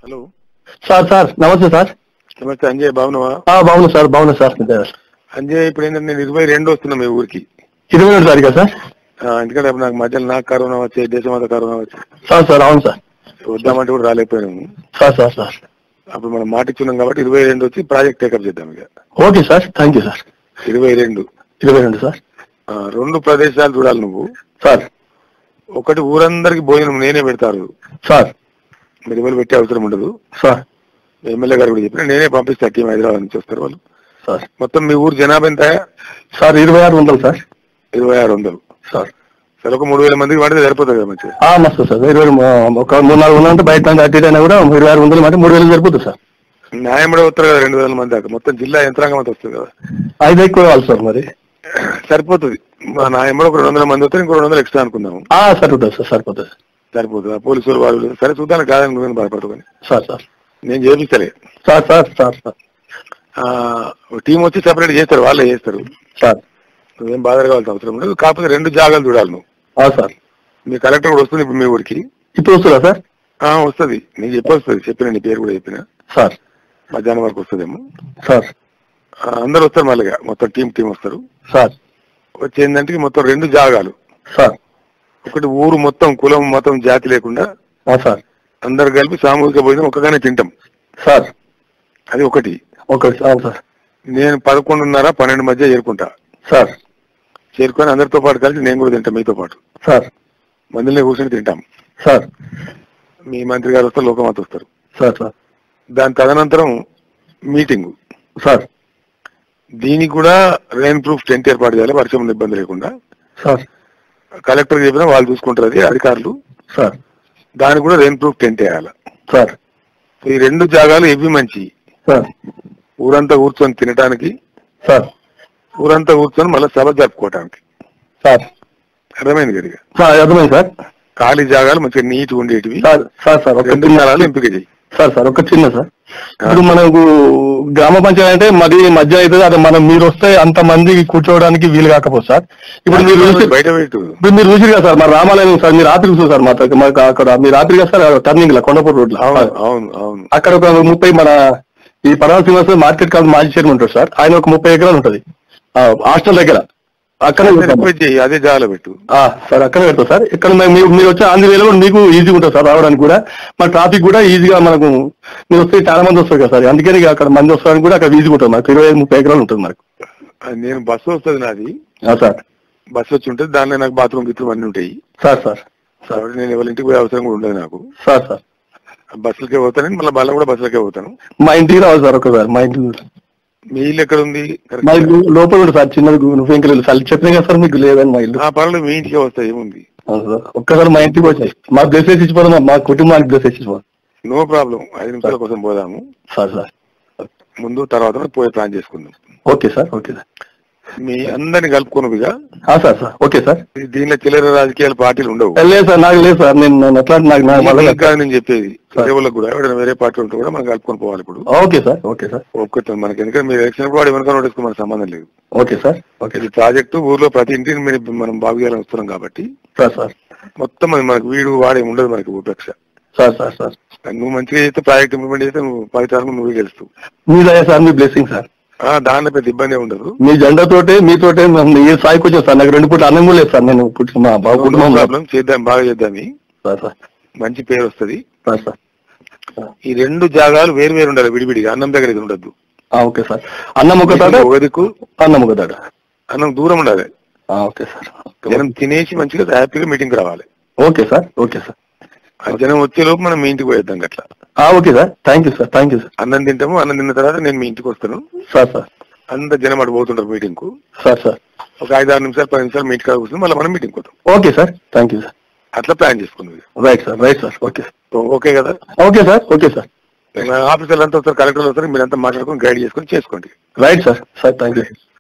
Hello sir sir నమస్తే sir నమస్తే అంజయ్ బాగున్నావా ఆ, బాగున్నా సార్ బాగున్నా సార్ అంజయ్ ఇప్పుడు ఏంటంటే నేను ఇరవై రెండు వస్తున్నా మీ ఊరికి ఇరవై రెండు తారీఖా సార్ ఆ, ఎందుకంటే అప్పుడు నాకు మధ్యలో నాకు కరోనా వచ్చే దేశం అంతా కరోనా వచ్చి సార్ సార్ అవును సార్ వద్దామంటే కూడా రాలేకపోయినాము సార్ సార్ సార్ అప్పుడు మనం మాట ఇచ్చున్నాం కాబట్టి ఇరవై రెండు వచ్చి ప్రాజెక్ట్ టేకప్ చేద్దాం ఇక okay sir thank you sir ఇరవై రెండు ఇరవై రెండు సార్ ఆ, రెండు ప్రదేశాలు చూడాలి నువ్వు సార్ ఒకటి ఊరందరికి భోజనం నేనే పెడతారు సార్ మీరు ఎవరు పెట్టే అవసరం ఉండదు సార్ ఎమ్మెల్యే గారు కూడా చెప్పిన నేనే పంపిస్తా టీం హైదరాబాద్ నుంచి వస్తారు వాళ్ళు సార్ మొత్తం మీ ఊరు జనాభా ఎంత సార్ ఇరవై ఆరు వందలు సార్ ఇరవై ఆరు వందలు సార్ సరే ఒక మూడు వేల మందికి పడితే సరిపోతుంది కదా మంచిగా ఆ, మస్తు సార్ ఇరవై రెండు- ఒక మూడు నాలుగు వందలు అంటే బయట నుంచి అటు ఇటు అయినా కూడా ఇరవై ఆరు వందలు అంటే మూడు వేలు సరిపోతుంది సార్ న్యాయం కూడా వస్తారు కదా రెండు వేల మంది దాకా మొత్తం జిల్లా యంత్రాంగం అంతా వస్తుంది కదా ఐదు ఎక్కువ కావాలి సార్ మరి సరిపోతుంది మా న్యాయం కూడా ఒక రెండు వందల మంది వస్తారు ఇంకో రెండు వందలు ఎక్స్ట్రా అనుకుందాము ఆ, సరిపోతుంది సార్ సరిపోతుంది సరిపోతుంది ఆ పోలీసులు వాళ్ళు సరే చూద్దాను కాదని నువ్వేం బాధపడుతుంది సార్ సార్ నేను చేపిస్తలే సార్ సార్ సార్ సార్ ఆ, టీం వచ్చి సెపరేట్ చేస్తారు వాళ్ళే చేస్తారు సార్ నువ్వేం బాధ కావాల్సిన అవసరం ఉండదు కాకపోతే రెండు జాగాలు చూడాలి నువ్వు ఆ, సార్ మీ కలెక్టర్ కూడా వస్తుంది ఇప్పుడు మీ ఊరికి ఇప్పుడు వస్తుందా సార్ ఆ వస్తుంది నీకు చెప్పి వస్తుంది చెప్పిన నీ పేరు కూడా చెప్పిన సార్ మధ్యాహ్నం వరకు వస్తుందేమో సార్ ఆ, అందరు వస్తారు మళ్ళీ మొత్తం టీం టీం వస్తారు సార్ వచ్చి ఏంటంటే మొత్తం రెండు జాగాలు సార్ ఒకటి ఊరు మొత్తం కులం మతం జాతి లేకుండా ఆ, సార్ అందరు కలిపి సామూహిక భోజనం ఒక్కగానే తింటాం సార్ అది ఒకటి ఓకే అవును సార్ నేను పదకొండున్నర పన్నెండు మధ్య చేరుకుంటా సార్ చేరుకొని అందరితో పాటు కలిసి నేను కూడా తింటా మీతో పాటు సార్ మందులనే కూర్చొని తింటాం సార్ మీ మంత్రి గారు వస్తారు లోకమాత వస్తారు సార్ సార్ దాని తదనంతరం మీటింగ్ సార్ దీనికి కూడా రెయిన్ ప్రూఫ్ టెంట్ ఏర్పాటు చేయాలి వర్షం ఇబ్బంది లేకుండా సార్ కలెక్టర్ చెప్పినా వాళ్ళు చూసుకుంటారు అది అధికారులు సార్ దానికి కూడా రెయిన్ ప్రూఫ్ టెంట్ వేయాలి సార్ ఈ రెండు జాగాలు ఇవి మంచి సార్ ఊరంతా కూర్చొని తినడానికి సార్ ఊరంతా కూర్చొని మళ్ళీ సభ జరుపుకోవటానికి సార్ అర్థమైంది గదిగా సార్ అర్థమైంది సార్ ఖాళీ జాగాలు మంచిగా నీట్ ఉండేటివి సార్ సార్ సార్ ఒక రెండు చిన్న స్థలాలు ఎంపిక చేయి సార్ సార్ ఒక చిన్న సార్ ఇప్పుడు మనకు గ్రామ పంచాయతీ అంటే మరి మధ్య అవుతుంది అదే మనం మీరు వస్తే అంత మంది కూర్చోవడానికి వీలు కాకపోతే సార్ ఇప్పుడు మీరు చూసి బయట పెట్టు ఇప్పుడు మీరు చూసిరు కదా సార్ మా రామాలయం సార్ మీరు రాత్రి చూసారు సార్ మాకు మాకు అక్కడ మీరు రాత్రి కదా సార్ టర్నింగ్ లో కొండపూర్ రోడ్ లో అవును అవును అవును అక్కడ ఒక ముప్పై మన ఈ పరాల శ్రీనివాస మార్కెట్ కాదు మాజీ చైర్మన్ ఉంటాడు సార్ ఆయన ఒక ముప్పై ఎకరాలు ఉంటది ఆ, హాస్టల్ దగ్గర అక్కడ ఎంపిక చేయి అదే జాగాలో పెట్టు సార్ అక్కడ పెడతాం సార్ ఇక్కడ మేము- మీరు మీరు వచ్చే ఆంధ్రవేలో కూడా మీకు ఈజీగా ఉంటుంది సార్ రావడానికి కూడా మన ట్రాఫిక్ కూడా ఈజీగా మనకు మీరు వస్తే చాలా మంది వస్తారు కదా సార్ అందుకని ఇక అక్కడ మంది వస్తారని కూడా అక్కడ ఈజీగా ఉంటుంది మనకు ఇరవై ఐదు ముప్పై ఎకరాలు ఉంటుంది మనకు అది నేను బస్సు వస్తుంది నాది ఆ, సార్ బస్సు వచ్చి ఉంటుంది దానిలో నాకు బాత్రూమ్ గిత్రూమ్ అన్ని ఉంటాయి సార్ సార్ సార్ కాబట్టి నేను ఎవరి ఇంటికి పోయే అవసరం కూడా ఉండదు నాకు సార్ సార్ బస్సులకే పోతాను మళ్ళీ మళ్ళీ కూడా బస్సులకే పోతాను మా ఇంటికి రావాలి సార్ ఒకసారి మా ఇంటికి కూడా. మీ ఇల్లు ఎక్కడ ఉంది Correct మా గా? ఇల్లు లోపల కూడా సార్ చిన్నది నువ్వు ఇంకా లేదు సార్ చెప్పినా కదా సార్ మీకు లేదని మా ఇల్లు ఆ పర్లేదు మీ ఇంటికే వస్తాయి ఏముంది అవును సార్ ఒక్కసారి మా ఇంటికి వచ్చాయి మా బ్లెస్ వేసి ఇచ్చిపోదాం మా కుటుంబానికి బ్లెస్ వేసి ఇచ్చిపోదాం నో ప్రాబ్లం ఐదు నిమిషాల కోసం పోదాము సార్ సార్ ముందు తర్వాత పోయే ప్లాన్ చేసుకుందాం ఓకే సార్ ఓకే సార్ మీ అందరిని కలుపుకోనుగా ఆ, సార్ సార్ ఓకే సార్ దీనిలో చిల్లర రాజకీయాల పార్టీలు ఉండవు లేదు సార్ నాకు లేదు సార్ నేను నేను ఎట్లా నాకు నా వల్ల ఇంకా నేను చెప్పేది వేరే వాళ్ళకి కూడా ఎవరైనా వేరే పార్టీ ఉంటే కూడా మనం కలుపుకొని పోవాలి ఇప్పుడు ఓకే సార్ ఓకే సార్ ఒక్కటి మనకి ఎందుకంటే మీరు ఎలక్షన్ కూడా ఎవరికైనా నోటీస్కి మనకు సంబంధం లేదు ఓకే సార్ ఓకే ఇది ప్రాజెక్టు ఊర్లో ప్రతి ఇంటిని మీరు మనం బాగు చేయాలని వస్తున్నాం కాబట్టి సార్ సార్ మొత్తం అది మనకు వీడు వాడే ఉండదు మనకి ఉపేక్ష సార్ సార్ సార్ నువ్వు మంచిగా చేస్తే ప్రాజెక్ట్ ఇంప్లిమెంట్ చేస్తే నువ్వు పదిసార్లు నువ్వు గెలుస్తావు మీ దయ సార్ మీ బ్లెస్సింగ్ సార్ ఆ, దానిలో పెద్ద ఇబ్బంది ఉండదు మీ జెండాతోటే మీతోటే మేము ఏ స్థాయికి వచ్చాను సార్ నాకు రెండు పూట అన్నం కూడా లేదు సార్ నేను పుట్టిన మా బాబు కుటుంబం ప్రాబ్లం చేద్దాం బాగా చేద్దాం సార్ సార్ మంచి పేరు వస్తది సార్ సార్ ఈ రెండు జాగాలు వేరు వేరు ఉండాలి విడివిడిగా అన్నం దగ్గర ఇది ఉండద్దు ఆ, ఓకే సార్ అన్నం ఒక తాట ఒక దిక్కు అన్నం ఒక తాట అన్నం దూరం ఉండాలి ఆ, ఓకే సార్ జనం తినేసి మంచిగా హ్యాపీగా మీటింగ్ రావాలి ఓకే సార్ ఓకే సార్ ఆ జనం వచ్చే లోపు మనం మీ ఇంటికి పోయేద్దాం అట్లా ఆ, okay sir thank you sir thank you sir అన్నం తింటాము అన్నం తిన్న తర్వాత నేను మీ ఇంటికి వస్తాను సార్ సార్ అంత జనం అటు పోతుంటారు మీటింగ్ కు సార్ సార్ ఒక ఐదు ఆరు నిమిషాలు పది నిమిషాలు మీ ఇంటికి కూర్చుని మళ్ళీ మనం మీటింగ్ పోతాం okay sir thank you sir అట్లా ప్లాన్ చేసుకుంది right sir right sir okay okay కదా ఓకే సార్ ఓకే సార్ ఆఫీసర్లు అంతా వస్తారు కలెక్టర్లు వస్తారు మీరంతా మాట్లాడుకొని గైడ్ చేసుకొని చేసుకోండి right sir sir thank you